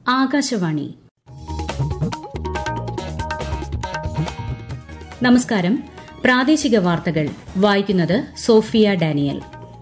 ആകാശവാണി നമസ്കാരം പ്രാദേശിക വാർത്തകൾ വായിക്കുന്നത് സോഫിയ ഡാനിയൽ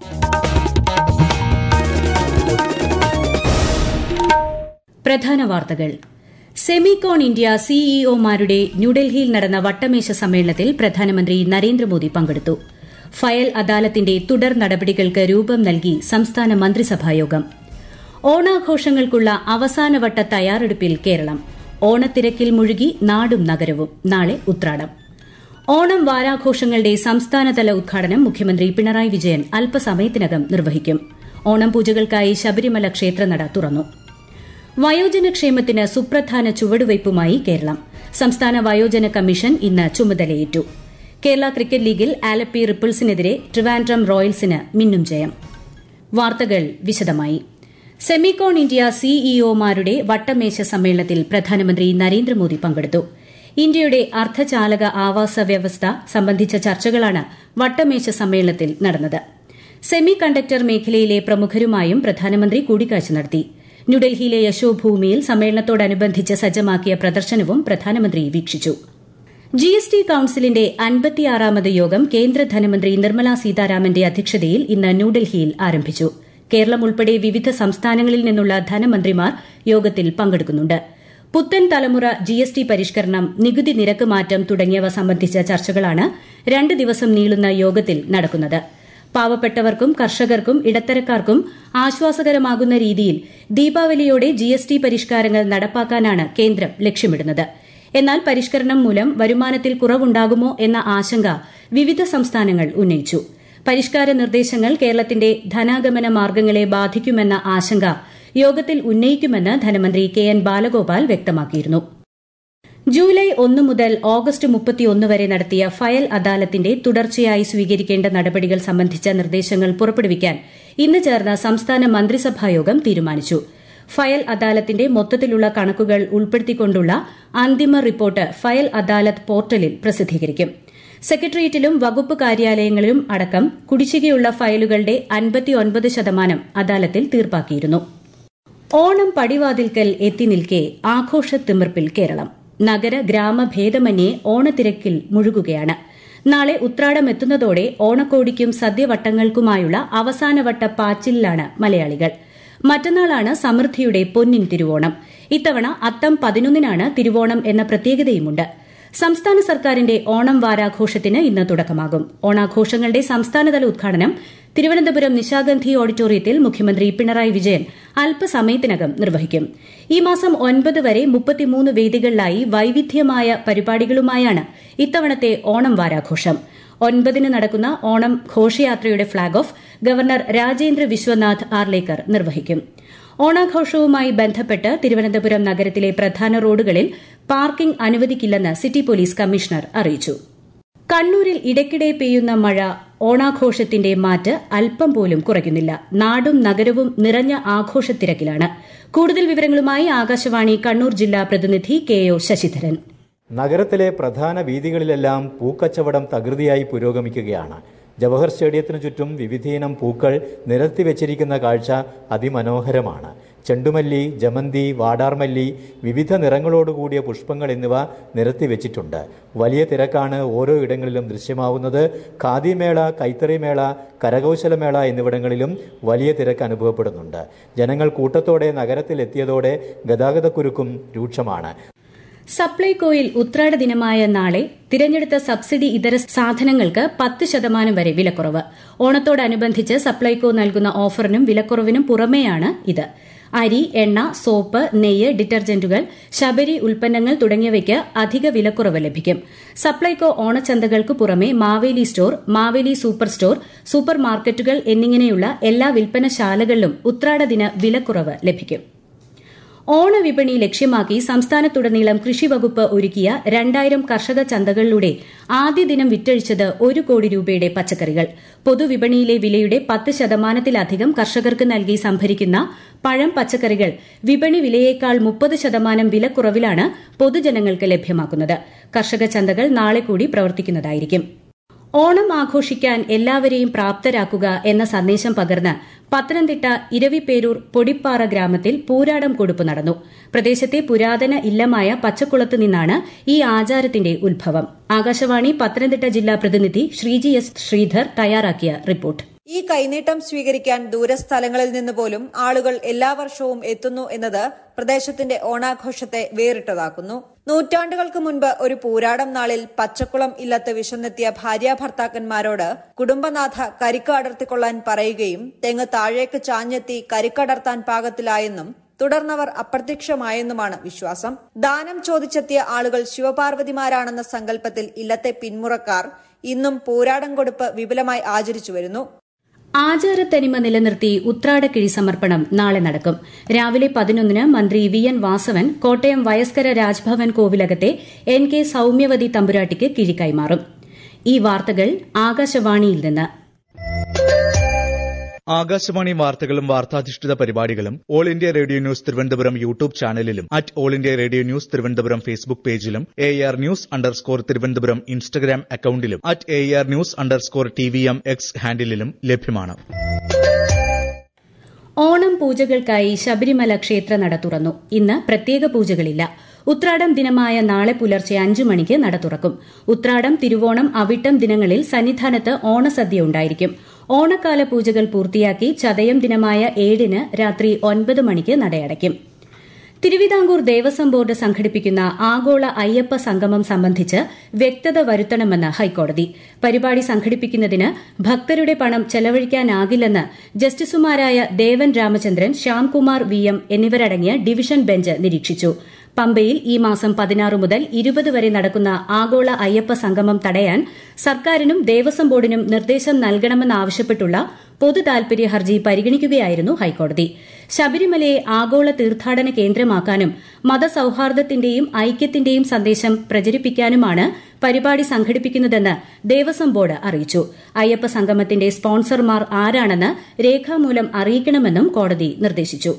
പ്രധാന വാർത്തകൾ സെമികോൺ ഇന്ത്യ സിഇഒമാരുടെ ന്യൂഡൽഹിയിൽ നടന്ന വട്ടമേശ സമ്മേളനത്തിൽ പ്രധാനമന്ത്രി നരേന്ദ്രമോദി പങ്കെടുത്തു ഫയൽ അദാലത്തിന്റെ തുടർ നടപടികൾക്ക് രൂപം നൽകി സംസ്ഥാന മന്ത്രിസഭായോഗം ഓണാഘോഷങ്ങൾക്കുള്ള അവസാനവട്ട തയ്യാറെടുപ്പിൽ കേരളം ഓണത്തിരക്കിൽ മുഴുകി നാടും നഗരവും നാളെ ഉത്രാടം ഓണം വാരാഘോഷങ്ങളുടെ സംസ്ഥാനതല ഉദ്ഘാടനം മുഖ്യമന്ത്രി പിണറായി വിജയൻ അല്പസമയത്തിനകം നിർവഹിക്കും ഓണം പൂജകൾക്കായി ശബരിമല ക്ഷേത്രനട തുറന്നു വയോജനക്ഷേമത്തിന് സുപ്രധാന ചുവടുവയ്പുമായി കേരളം സംസ്ഥാന വയോജന കമ്മീഷൻ ഇന്ന് ചുമതലയേറ്റു കേരള ക്രിക്കറ്റ് ലീഗിൽ ആലപ്പി റിപ്പിൾസിനെതിരെ ട്രിവാൻഡ്രം റോയൽസിന് മിന്നും ജയം വാർത്തകൾ വിശദമായി സെമികോൺ ഇന്ത്യ സിഇഒമാരുടെ വട്ടമേശ സമ്മേളനത്തിൽ പ്രധാനമന്ത്രി നരേന്ദ്രമോദി പങ്കെടുത്തു ഇന്ത്യയുടെ അർദ്ധചാലക ആവാസ വ്യവസ്ഥ സംബന്ധിച്ച ചർച്ചകളാണ് വട്ടമേശ സമ്മേളനത്തിൽ നടന്നത് സെമി കണ്ടക്ടർ മേഖലയിലെ പ്രമുഖരുമായും പ്രധാനമന്ത്രി കൂടിക്കാഴ്ച നടത്തി ന്യൂഡൽഹിയിലെ യശോഭൂമിയിൽ സമ്മേളനത്തോടനുബന്ധിച്ച് സജ്ജമാക്കിയ പ്രദർശനവും പ്രധാനമന്ത്രി വീക്ഷിച്ചു ജി എസ് ടി കൌൺസിലിന്റെ അൻപത്തിയാറാമത് യോഗം കേന്ദ്ര ധനമന്ത്രി നിർമ്മല സീതാരാമന്റെ അധ്യക്ഷതയിൽ ഇന്ന് ന്യൂഡൽഹിയിൽ ആരംഭിച്ചു കേരളം ഉൾപ്പെടെ വിവിധ സംസ്ഥാനങ്ങളിൽ നിന്നുള്ള ധനമന്ത്രിമാർ യോഗത്തിൽ പങ്കെടുക്കുന്നുണ്ട് പുത്തൻ തലമുറ ജി എസ് ടി പരിഷ്കരണം നികുതി നിരക്ക് മാറ്റം തുടങ്ങിയവ സംബന്ധിച്ച ചർച്ചകളാണ് രണ്ട് ദിവസം നീളുന്ന യോഗത്തിൽ നടക്കുന്നത് പാവപ്പെട്ടവർക്കും കർഷകർക്കും ഇടത്തരക്കാർക്കും ആശ്വാസകരമാകുന്ന രീതിയിൽ ദീപാവലിയോടെ ജി എസ് ടി പരിഷ്കാരങ്ങൾ നടപ്പാക്കാനാണ് കേന്ദ്രം ലക്ഷ്യമിടുന്നത് എന്നാൽ പരിഷ്കരണം മൂലം വരുമാനത്തിൽ കുറവുണ്ടാകുമോ എന്ന ആശങ്ക വിവിധ സംസ്ഥാനങ്ങൾ ഉന്നയിച്ചു പരിഷ്കാര നിർദ്ദേശങ്ങൾ കേരളത്തിന്റെ ധനാഗമന മാർഗ്ഗങ്ങളെ ബാധിക്കുമെന്ന ആശങ്ക യോഗത്തിൽ ഉന്നയിക്കുമെന്ന് ധനമന്ത്രി കെ എൻ ബാലഗോപാൽ വ്യക്തമാക്കിയിരുന്നു ജൂലൈ ഒന്ന് മുതൽ ഓഗസ്റ്റ് മുപ്പത്തിയൊന്ന് വരെ നടത്തിയ ഫയൽ അദാലത്തിന്റെ തുടർച്ചയായി സ്വീകരിക്കേണ്ട നടപടികൾ സംബന്ധിച്ച നിർദ്ദേശങ്ങൾ പുറപ്പെടുവിക്കാൻ ഇന്ന് ചേർന്ന സംസ്ഥാന മന്ത്രിസഭായോഗം തീരുമാനിച്ചു ഫയൽ അദാലത്തിന്റെ മൊത്തത്തിലുള്ള കണക്കുകൾ ഉൾപ്പെടുത്തിക്കൊണ്ടുള്ള അന്തിമ റിപ്പോർട്ട് ഫയൽ അദാലത്ത് പോർട്ടലിൽ പ്രസിദ്ധീകരിക്കും സെക്രട്ടേറിയറ്റിലും വകുപ്പ് കാര്യാലയങ്ങളിലും അടക്കം കുടിശ്ശികയുള്ള ഫയലുകളുടെ അൻപത്തിയൊൻപത് ശതമാനം അദാലത്തിൽ തീർപ്പാക്കിയിരുന്നു ഓണം പടിവാതിൽക്കൽ എത്തി നിൽക്കെ ആഘോഷത്തിമിർപ്പിൽ കേരളം നഗര ഗ്രാമ ഭേദമന്യേ ഓണത്തിരക്കിൽ മുഴുകുകയാണ് നാളെ ഉത്രാടം എത്തുന്നതോടെ ഓണക്കോടിക്കും സദ്യവട്ടങ്ങൾക്കുമായുള്ള അവസാനവട്ട പാച്ചിലാണ് മലയാളികൾ മറ്റന്നാളാണ് സമൃദ്ധിയുടെ പൊന്നിൻ തിരുവോണം ഇത്തവണ അത്തം പതിനൊന്നിനാണ് തിരുവോണം എന്ന പ്രത്യേകതയുമുണ്ട് സംസ്ഥാന സർക്കാരിന്റെ ഓണം വാരാഘോഷത്തിന് ഇന്ന് തുടക്കമാകും ഓണാഘോഷങ്ങളുടെ സംസ്ഥാനതല ഉദ്ഘാടനം തിരുവനന്തപുരം നിശാഗന്ധി ഓഡിറ്റോറിയത്തിൽ മുഖ്യമന്ത്രി പിണറായി വിജയൻ അല്പസമയത്തിനകം നിർവഹിക്കും ഈ മാസം ഒൻപത് വരെ മുപ്പത്തിമൂന്ന് വേദികളിലായി വൈവിധ്യമായ പരിപാടികളുമായാണ് ഇത്തവണത്തെ ഓണം വാരാഘോഷം ഒൻപതിന് നടക്കുന്ന ഓണം ഘോഷയാത്രയുടെ flag off governor Rajendra Vishwanath Arlekar നിർവഹിക്കും ഓണാഘോഷവുമായി ബന്ധപ്പെട്ട് തിരുവനന്തപുരം നഗരത്തിലെ പ്രധാന റോഡുകളിൽ പാർക്കിംഗ് അനുവദിക്കില്ലെന്ന് സിറ്റി പോലീസ് കമ്മീഷണർ അറിയിച്ചു കണ്ണൂരിൽ ഇടയ്ക്കിടെ പെയ്യുന്ന മഴ ഓണാഘോഷത്തിന്റെ മാറ്റ് അല്പം പോലും കുറയ്ക്കുന്നില്ല നാടും നഗരവും നിറഞ്ഞ ആഘോഷത്തിരക്കിലാണ് കൂടുതൽ വിവരങ്ങളുമായി ആകാശവാണി കണ്ണൂർ ജില്ലാ പ്രതിനിധി കെ ഒ ശശിധരൻ നഗരത്തിലെ പ്രധാന വീതികളിലെല്ലാം പൂക്കച്ചവടം തകൃതിയായി പുരോഗമിക്കുകയാണ് ജവഹർ സ്റ്റേഡിയത്തിനു ചുറ്റും വിവിധയിനം പൂക്കൾ നിരത്തി വെച്ചിരിക്കുന്ന കാഴ്ച അതിമനോഹരമാണ് ചെണ്ടുമല്ലി ജമന്തി വാടാർമല്ലി വിവിധ നിറങ്ങളോടുകൂടിയ പുഷ്പങ്ങൾ എന്നിവ നിരത്തി വെച്ചിട്ടുണ്ട് വലിയ തിരക്കാണ് ഓരോ ഇടങ്ങളിലും ദൃശ്യമാവുന്നത് ഖാദിമേള കൈത്തറിമേള കരകൗശലമേള എന്നിവിടങ്ങളിലും വലിയ തിരക്ക് അനുഭവപ്പെടുന്നുണ്ട് ജനങ്ങൾ കൂട്ടത്തോടെ നഗരത്തിൽ എത്തിയതോടെ ഗതാഗതക്കുരുക്കും രൂക്ഷമാണ് സപ്ലൈകോയിൽ ഉത്രാട ദിനമായ നാളെ തിരഞ്ഞെടുത്ത സബ്സിഡി ഇതര സാധനങ്ങൾക്ക് പത്ത് ശതമാനം വരെ വിലക്കുറവ് ഓണത്തോടനുബന്ധിച്ച് സപ്ലൈകോ നൽകുന്ന ഓഫറിനും വിലക്കുറവിനും പുറമെയാണ് ഇത് അരി എണ്ണ സോപ്പ് നെയ്യ് ഡിറ്റർജന്റുകൾ ശബരി ഉൽപ്പന്നങ്ങൾ തുടങ്ങിയവയ്ക്ക് അധിക വിലക്കുറവ് ലഭിക്കും സപ്ലൈകോ ഓണച്ചന്തകൾക്ക് പുറമെ Maveli store Maveli super store super മാർക്കറ്റുകൾ എന്നിങ്ങനെയുള്ള എല്ലാ വിൽപ്പനശാലകളിലും ഉത്രാടദിന വിലക്കുറവ് ലഭിക്കും ഓണവിപണി ലക്ഷ്യമാക്കി സംസ്ഥാനത്തുടനീളം കൃഷിവകുപ്പ് ഒരുക്കിയ രണ്ടായിരം കർഷക ചന്തകളിലൂടെ ആദ്യ ദിനം വിറ്റഴിച്ചത് ഒരു കോടി രൂപയുടെ പച്ചക്കറികൾ പൊതുവിപണിയിലെ വിലയുടെ പത്ത് ശതമാനത്തിലധികം കർഷകർക്ക് നൽകി സംഭരിക്കുന്ന പഴം പച്ചക്കറികൾ വിപണി വിലയേക്കാൾ മുപ്പത് ശതമാനം വിലക്കുറവിലാണ് പൊതുജനങ്ങൾക്ക് ലഭ്യമാക്കുന്നത് കർഷക ചന്തകൾ നാളെ കൂടി പ്രവർത്തിക്കുന്നതായിരിക്കും ഓണം ആഘോഷിക്കാൻ എല്ലാവരെയും പ്രാപ്തരാക്കുക എന്ന സന്ദേശം പകർന്ന് പത്തനംതിട്ട ഇരവിപേരൂർ പൊടിപ്പാറ ഗ്രാമത്തിൽ പൂരാടം കൊടുപ്പ് നടന്നു പ്രദേശത്തെ പുരാതന ഇല്ലമായ പച്ചക്കുളത്ത് നിന്നാണ് ഈ ആചാരത്തിന്റെ ഉത്ഭവം ആകാശവാണി പത്തനംതിട്ട ജില്ലാ പ്രതിനിധി ശ്രീജി എസ് ശ്രീധർ തയ്യാറാക്കിയ റിപ്പോർട്ട് ഈ കൈനീട്ടം സ്വീകരിക്കാൻ ദൂരസ്ഥലങ്ങളിൽ നിന്ന് പോലും ആളുകൾ എല്ലാ വർഷവും എത്തുന്നു എന്നത് പ്രദേശത്തിന്റെ ഓണാഘോഷത്തെ വേറിട്ടതാക്കുന്നു നൂറ്റാണ്ടുകൾക്ക് മുൻപ് ഒരു പൂരാടം നാളിൽ പച്ചക്കുളം ഇല്ലത്ത് വിശന്നെത്തിയ ഭാര്യ ഭർത്താക്കന്മാരോട് കുടുംബനാഥ കരിക്ക് അടർത്തിക്കൊള്ളാൻ പറയുകയും തെങ്ങ് താഴേക്ക് ചാഞ്ഞെത്തി കരിക്കടർത്താൻ പാകത്തിലായെന്നും തുടർന്നവർ അപ്രത്യക്ഷമായെന്നുമാണ് വിശ്വാസം ദാനം ചോദിച്ചെത്തിയ ആളുകൾ ശിവപാർവതിമാരാണെന്ന സങ്കല്പത്തിൽ ഇല്ലത്തെ പിന്മുറക്കാർ ഇന്നും പൂരാടം കൊടുപ്പ് വിപുലമായി ആചരിച്ചു വരുന്നു ആചാരത്തനിമ നിലനിർത്തി ഉത്രാടക്കിഴി സമർപ്പണം നാളെ നടക്കും രാവിലെ പതിനൊന്നിന് മന്ത്രി വി എൻ വാസവൻ കോട്ടയം വയസ്കര രാജ്ഭവൻ കോവിലകത്തെ എൻ കെ സൌമ്യവതി തമ്പുരാട്ടിക്ക് കിഴി കൈമാറും ഈ വാർത്തകൾ ആകാശവാണിയിൽ നിന്ന് ആകാശവാണി വാർത്തകളും വാർത്താധിഷ്ഠിത പരിപാടികളും all India radio news Thiruvananthapuram YouTube ചാനലിലും at all India radio news Thiruvananthapuram Facebook പേജിലും A R news underscore Thiruvananthapuram Instagram അക്കൌണ്ടിലും at A R news underscore T V M X ഹാൻഡിലും ലഭ്യമാണ് ഓണം പൂജകൾക്കായി ശബരിമല ക്ഷേത്ര നട തുറന്നു ഇന്ന് പ്രത്യേക പൂജകളില്ല ഉത്രാടം ദിനമായ നാളെ പുലർച്ചെ അഞ്ചു മണിക്ക് നട തുറക്കും ഉത്രാടം തിരുവോണം അവിട്ടം ദിനങ്ങളിൽ സന്നിധാനത്ത് ഓണസദ്യ ഉണ്ടായിരിക്കും ഓണക്കാല പൂജകൾ പൂർത്തിയാക്കി ചതയം ദിനമായ ഏഴിന് രാത്രി ഒൻപത് മണിക്ക് നടയടയ്ക്കും തിരുവിതാംകൂർ ദേവസ്വം ബോർഡ് സംഘടിപ്പിക്കുന്ന ആഗോള അയ്യപ്പ സംഗമം സംബന്ധിച്ച് വ്യക്തത വരുത്തണമെന്ന് ഹൈക്കോടതി പരിപാടി സംഘടിപ്പിക്കുന്നതിന് ഭക്തരുടെ പണം ചെലവഴിക്കാനാകില്ലെന്ന് ജസ്റ്റിസുമാരായ ദേവൻ രാമചന്ദ്രൻ ശ്യാംകുമാർ വി എം എന്നിവരടങ്ങിയ ഡിവിഷൻ ബെഞ്ച് നിരീക്ഷിച്ചു പമ്പയിൽ ഈ മാസം പതിനാറ് മുതൽ ഇരുപത് വരെ നടക്കുന്ന ആഗോള അയ്യപ്പ സംഗമം തടയാൻ സർക്കാരിനും ദേവസ്വം ബോർഡിനും നിർദ്ദേശം നൽകണമെന്നാവശ്യപ്പെട്ടുള്ള പൊതു താൽപര്യ ഹർജി പരിഗണിക്കുകയായിരുന്നു ഹൈക്കോടതി ശബരിമലയെ ആഗോള തീർത്ഥാടന കേന്ദ്രമാക്കാനും മതസൌഹാർദ്ദത്തിന്റെയും ഐക്യത്തിന്റെയും സന്ദേശം പ്രചരിപ്പിക്കാനുമാണ് പരിപാടി സംഘടിപ്പിക്കുന്നതെന്ന് ദേവസ്വം ബോർഡ് അറിയിച്ചു അയ്യപ്പ സംഗമത്തിന്റെ സ്പോൺസർമാർ ആരാണെന്ന് രേഖാമൂലം അറിയിക്കണമെന്നും കോടതി നിർദ്ദേശിച്ചു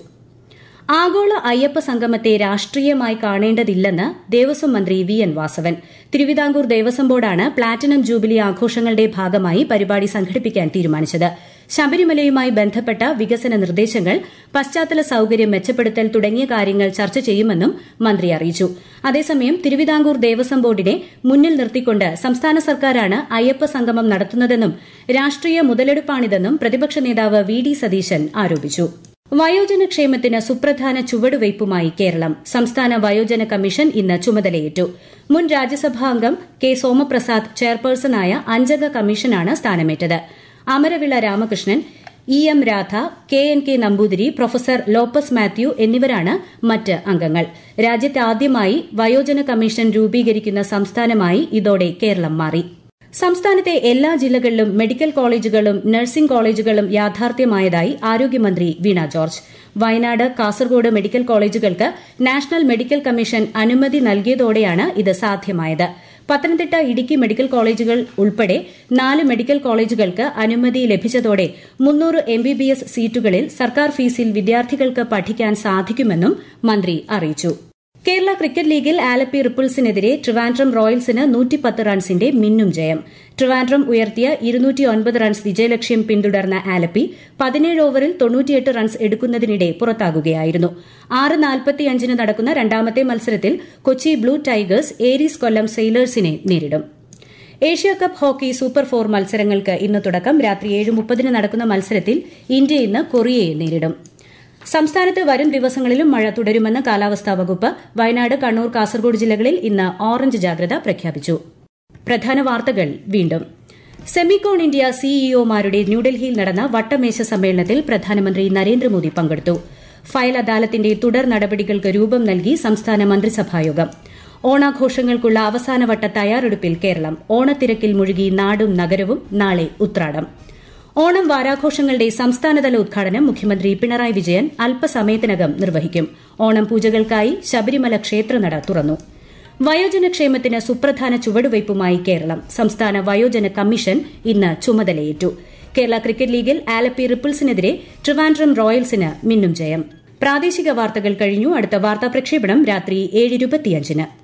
ആഗോള അയ്യപ്പ സംഗമത്തെ രാഷ്ട്രീയമായി കാണേണ്ടതില്ലെന്ന് ദേവസ്വം മന്ത്രി വി എൻ വാസവൻ തിരുവിതാംകൂർ ദേവസ്വം ബോർഡാണ് പ്ലാറ്റിനം ജൂബിലി ആഘോഷങ്ങളുടെ ഭാഗമായി പരിപാടി സംഘടിപ്പിക്കാൻ തീരുമാനിച്ചത് ശബരിമലയുമായി ബന്ധപ്പെട്ട വികസന നിർദ്ദേശങ്ങൾ പശ്ചാത്തല സൌകര്യം മെച്ചപ്പെടുത്തൽ തുടങ്ങിയ കാര്യങ്ങൾ ചർച്ച ചെയ്യുമെന്നും മന്ത്രി അറിയിച്ചു അതേസമയം തിരുവിതാംകൂർ ദേവസ്വം ബോർഡിനെ മുന്നിൽ നിർത്തിക്കൊണ്ട് സംസ്ഥാന സർക്കാരാണ് അയ്യപ്പ സംഗമം നടത്തുന്നതെന്നും രാഷ്ട്രീയ മുതലെടുപ്പാണിതെന്നും പ്രതിപക്ഷ നേതാവ് വി ഡി സതീശൻ ആരോപിച്ചു വയോജനക്ഷേമത്തിന് സുപ്രധാന ചുവടുവയ്പുമായി കേരളം സംസ്ഥാന വയോജന കമ്മീഷൻ ഇന്ന് ചുമതലയേറ്റു മുൻ രാജ്യസഭാ അംഗം കെ സോമപ്രസാദ് ചെയർപേഴ്സണായ അഞ്ചംഗ കമ്മീഷനാണ് സ്ഥാനമേറ്റത് Amaravila Ramakrishnan E M Radha K N K Namboothiri professor Lopez Mathew എന്നിവരാണ് മറ്റ് അംഗങ്ങൾ രാജ്യത്ത് ആദ്യമായി വയോജന കമ്മീഷൻ രൂപീകരിക്കുന്ന സംസ്ഥാനമായി ഇതോടെ കേരളം മാറി സംസ്ഥാനത്തെ എല്ലാ ജില്ലകളിലും മെഡിക്കൽ കോളേജുകളും നഴ്സിംഗ് കോളേജുകളും യാഥാർത്ഥ്യമായതായി ആരോഗ്യമന്ത്രി വീണ ജോർജ് വയനാട് കാസർഗോഡ് മെഡിക്കൽ കോളേജുകൾക്ക് നാഷണൽ മെഡിക്കൽ കമ്മീഷൻ അനുമതി നൽകിയതോടെയാണ് ഇത് സാധ്യമായത് പത്തനംതിട്ട ഇടുക്കി മെഡിക്കൽ കോളേജുകൾ ഉൾപ്പെടെ നാല് മെഡിക്കൽ കോളേജുകൾക്ക് അനുമതി ലഭിച്ചതോടെ മുന്നൂറ് എംബിബിഎസ് സീറ്റുകളിൽ സർക്കാർ ഫീസിൽ വിദ്യാർത്ഥികൾക്ക് പഠിക്കാൻ സാധിക്കുമെന്നും മന്ത്രി അറിയിച്ചു കേരള ക്രിക്കറ്റ് ലീഗിൽ ആലപ്പി റിപ്പിൾസിനെതിരെ ട്രിവാൻഡ്രം റോയൽസിന് നൂറ്റിപ്പത്ത് റൺസിന്റെ മിന്നും ജയം ട്രിവാൻഡ്രം ഉയർത്തിയ ഇരുന്നൂറ്റിയൊൻപത് റൺസ് വിജയലക്ഷ്യം പിന്തുടർന്ന ആലപ്പി പതിനേഴ് ഓവറിൽ തൊണ്ണൂറ്റിയെട്ട് റൺസ് എടുക്കുന്നതിനിടെ പുറത്താകുകയായിരുന്നു ആറ് നാൽപ്പത്തിയഞ്ചിന് നടക്കുന്ന രണ്ടാമത്തെ മത്സരത്തിൽ Kochi blue tigers Aries Kollam സെയിലേഴ്സിനെ നേരിടും ഏഷ്യാകപ്പ് ഹോക്കി സൂപ്പർ ഫോർ മത്സരങ്ങൾക്ക് ഇന്ന് തുടക്കം രാത്രി ഏഴ് മുപ്പതിന് നടക്കുന്ന മത്സരത്തിൽ ഇന്ത്യ ഇന്ന് കൊറിയയെ നേരിടും സംസ്ഥാനത്ത് വരും ദിവസങ്ങളിലും മഴ തുടരുമെന്ന് കാലാവസ്ഥാ വകുപ്പ് വയനാട് കണ്ണൂർ കാസർഗോഡ് ജില്ലകളിൽ ഇന്ന് ഓറഞ്ച് ജാഗ്രത പ്രഖ്യാപിച്ചു പ്രധാന വാർത്തകൾ വീണ്ടും സെമികോൺ ഇന്ത്യ സിഇഒമാരുടെ ന്യൂഡൽഹിയിൽ നടന്ന വട്ടമേശ സമ്മേളനത്തിൽ പ്രധാനമന്ത്രി നരേന്ദ്രമോദി പങ്കെടുത്തു ഫയൽ അദാലത്തിന്റെ തുടർ നടപടികൾക്ക് രൂപം നൽകി സംസ്ഥാന മന്ത്രിസഭായോഗം ഓണാഘോഷങ്ങൾക്കുള്ള അവസാനവട്ട തയ്യാറെടുപ്പിൽ കേരളം ഓണത്തിരക്കിൽ മുഴുകി നാടും നഗരവും നാളെ ഉത്രാടം ഓണം വാരാഘോഷങ്ങളുടെ സംസ്ഥാനതല ഉദ്ഘാടനം മുഖ്യമന്ത്രി പിണറായി വിജയൻ അല്പസമയത്തിനകം നിർവഹിക്കും ഓണം പൂജകൾക്കായി ശബരിമല ക്ഷേത്രനട തുറന്നു വയോജനക്ഷേമത്തിന് സുപ്രധാന ചുവടുവയ്പുമായി കേരളം സംസ്ഥാന വയോജന കമ്മീഷൻ ഇന്ന് ചുമതലയേറ്റു കേരള ക്രിക്കറ്റ് ലീഗിൽ ആലപ്പി റിപ്പിൾസിനെതിരെ ട്രിവാൻഡ്രം റോയൽസിന് മിന്നും ജയം പ്രാദേശിക വാർത്തകൾ കഴിഞ്ഞു അടുത്ത വാർത്താ പ്രക്ഷേപണം രാത്രി ഏഴ്